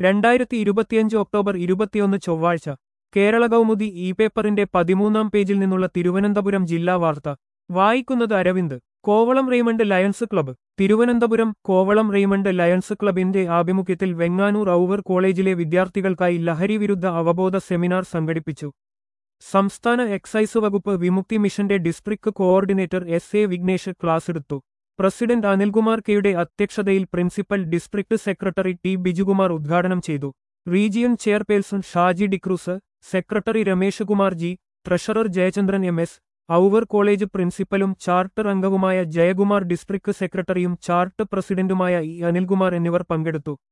രണ്ടായിരത്തി ഇരുപത്തിയഞ്ച് ഒക്ടോബർ ഇരുപത്തിയൊന്ന് ചൊവ്വാഴ്ച കേരള കൗമുദി ഇ പേപ്പറിന്റെ പതിമൂന്നാം പേജിൽ നിന്നുള്ള തിരുവനന്തപുരം ജില്ലാ വാർത്ത വായിക്കുന്നത് Arvind Kovalam Raymond Lions club Thiruvananthapuram Kovalam Raymond Lions ക്ലബിന്റെ ആഭിമുഖ്യത്തിൽ വെങ്ങാനൂർ ഔവർ കോളേജിലെ വിദ്യാർത്ഥികൾക്കായി ലഹരിവിരുദ്ധ അവബോധ സെമിനാർ സംഘടിപ്പിച്ചു സംസ്ഥാന എക്സൈസ് വകുപ്പ് വിമുക്തി മിഷന്റെ district coordinator S A Vignesh class എടുത്തു പ്രസിഡന്റ് അനിൽകുമാർ കെയുടെ അധ്യക്ഷതയിൽ principal district secretary T Bijukumar ഉദ്ഘാടനം ചെയ്തു region chairperson Shaji D'Cruz secretary Ramesh Kumar G treasurer Jayachandran M S our college പ്രിൻസിപ്പലും ചാർട്ടർ അംഗവുമായ ജയകുമാർ ഡിസ്ട്രിക്ട് സെക്രട്ടറിയും ചാർട്ട് പ്രസിഡന്റുമായ ഇ അനിൽകുമാർ എന്നിവർ പങ്കെടുത്തു